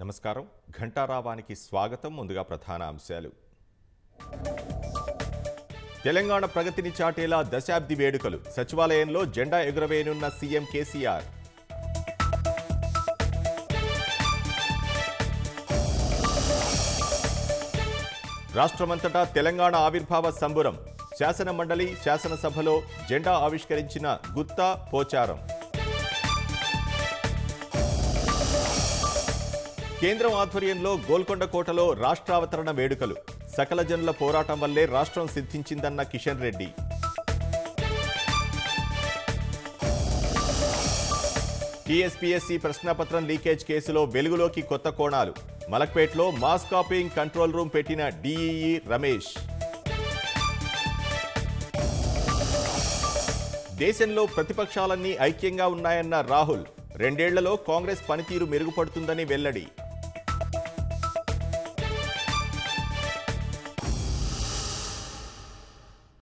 నమస్కారం ఘంటారావానికి స్వాగతం ముందుగా ప్రధాన అంశాలు తెలంగాణ ప్రగతిని చాటేలా దశాబ్ది వేడుకలు సచివాలయంలో జెండా ఎగురవేయనున్న సీఎం కేసీఆర్ రాష్ట్రమంతటా తెలంగాణ ఆవిర్భావ సంబురం శాసన మండలి శాసనసభలో జెండా ఆవిష్కరించిన గుత్తా పోచారం కేంద్రం ఆధ్వర్యంలో గోల్కొండ కోటలో రాష్ట్రావతరణ వేడుకలు సకల జనుల పోరాటం వల్లే రాష్ట్రం సిద్ధించిందన్న కిషన్ రెడ్డి టీఎస్పీఎస్సీ ప్రశ్నాపత్రం లీకేజ్ కేసులో వెలుగులోకి కొత్త కోణాలు మలక్పేట్లో మాస్ కాపీయింగ్ కంట్రోల్ రూమ్ పెట్టిన డీఈఈ రమేష్ దేశంలో ప్రతిపక్షాలన్నీ ఐక్యంగా ఉన్నాయన్న రాహుల్ రెండేళ్లలో కాంగ్రెస్ పనితీరు మెరుగుపడుతుందని వెల్లడి